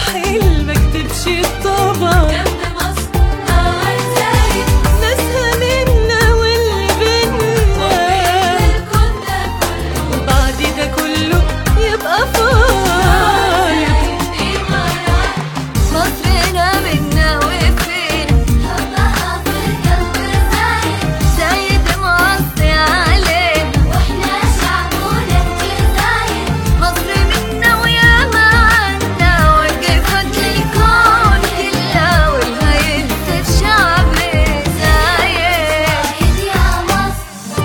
حلمك تمشي الطبع جنب مصر قمر زايد ناسها منا واللي بينا الكون ده كله وبعد ده كله يبقى فايض مصرنا منا وفين حطها في القلب زايد زايد مصر علينا واحنا شعب ولاد زايد مصر منا ويا معنا وقفت للكون كله والهيلة شعب زايد يا مصر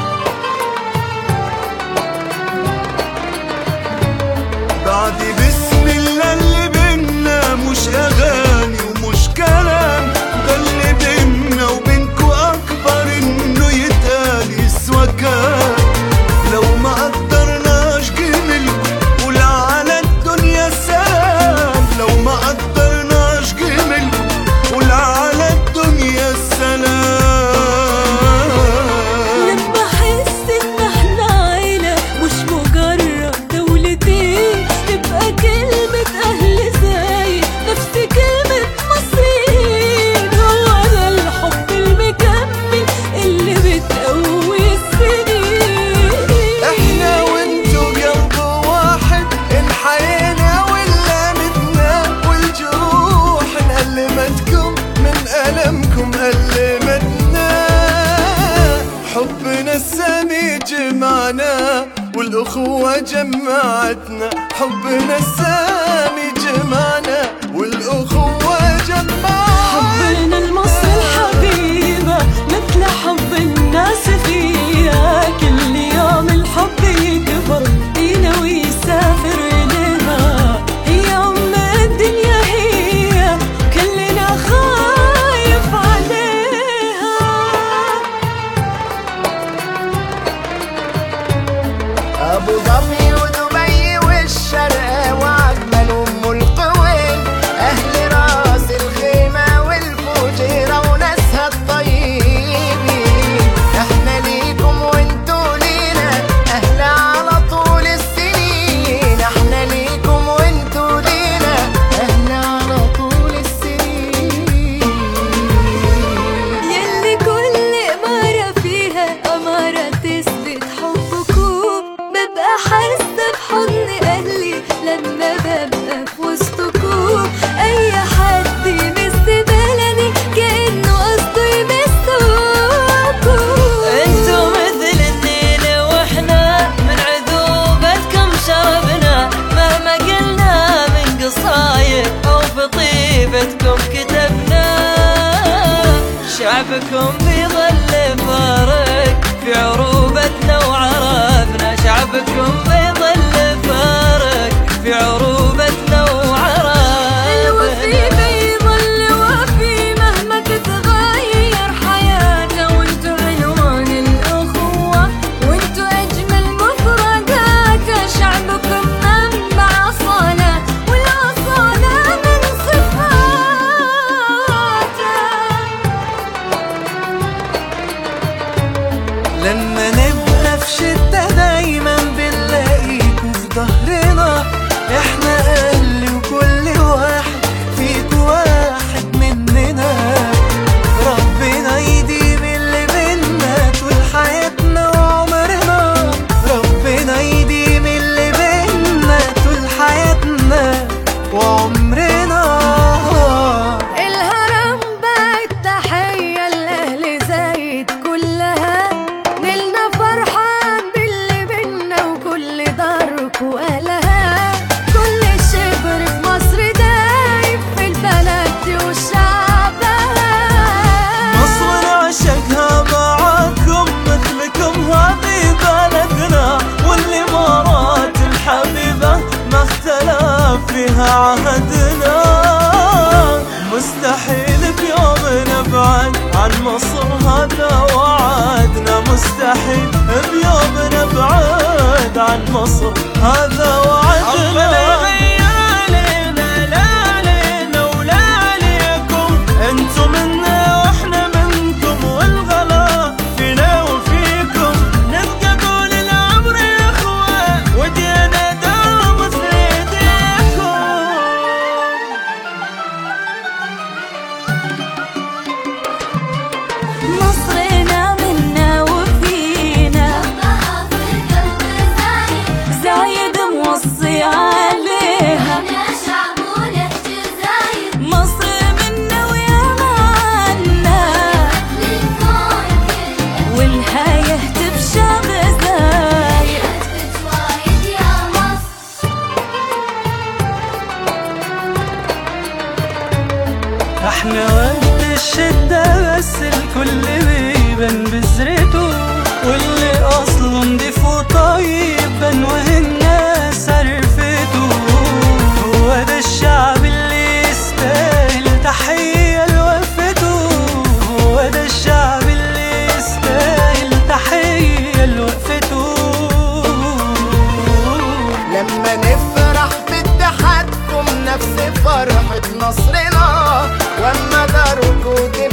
بعد بسم الله اللي بينا مش اغاني ومش كلام ده اللي بينا وبينكو اكبر انه يتقال يسوى كام لو ما قدرناش جملكم قول على الدنيا سلام لو ما قدرناش جملكم قول على الدنيا سلام لما احس ان احنا عيلة مش مجرد دولتين تبقى كلمة اهل زايد نفس كلمة مصريين هو ده الحب المكمل اللي بتقوي السنين احنا وانتو قلب واحد انحيينا ولمتنا والجروح انألمتكم من ألمكم ألمتنا حبنا السامي جمعنا والأخوة جمعتنا حبنا السامي جمعنا والأخوة جمعتنا حبنا لمصر الحبيبة مثل حب الناس فيها كل يوم الحب يكبر لينا ويسافر إليها هي أم الدنيا هي كلنا خايف عليها ابو ظبي ودبي والشرق وعجمل ام القوين اهل راس الخيمه والفجيره وناسها الطيبين احنا ليكم وانتوا لينا اهل على طول السنين احنا ليكم وانتوا لينا اهل على طول السنين يلي كل إمارة فيها أمارة تثبت حبكم ببقى حاسة بحضن أهلي لما ببقى في وسطكم أي حد يمس بلدي كأنه قصده يمسكم انتو مثل النيل واحنا من عذوبتكم شربنا مهما قلنا من قصايد او في طيبتكم كتبنا شعبكم بيظل فارق في عروبتنا وعرفنا شعبكم بيظل فارق في عروبتنا الوفي وعرفنا بيظل وفي مهما تتغير حياته وانتو عنوان الأخوة وانتو أجمل مفردات شعبكم منبع أصالة والأصالة من صفاته لما نبقى في شدة دايما بنلاقيكوا في ظهرنا احنا اهل وكل واحد فيكوا واحد مننا ربنا يديم اللي بينا طول حياتنا وعمرنا ربنا يديم اللي بينا طول حياتنا وعمرنا الهرم بقت تحية لأهل زايد كلها نلنا فرحان باللي بينا وكل دارك وأهلها كل شبر في مصر دايب في البلد وشعبها مصر نعشقها معاكم مثلكم هذه بلدنا والامارات الحبيبه ما اختلف فيها عهدنا مستحيل بيوم نبعد عن مصر هذا وعدنا مستحيل بيوم نبعد عن مصر هذا وعدنا انتم منا واحنا منكم والغلا فينا وفيكم نبقى طول العمر يا اخوة ودينا دوم في ايديكم احنا وقت الشدة بس الكل بيبان بذرته واللي اصله نضيف وطيب بان وهي الناس عرفته هو ده الشعب اللي يستاهل تحية لوقفته هو ده الشعب اللي يستاهل تحية لوقفته لما نفرح باتحادكم نفس فرحة نصرنا واما داركوا تبقى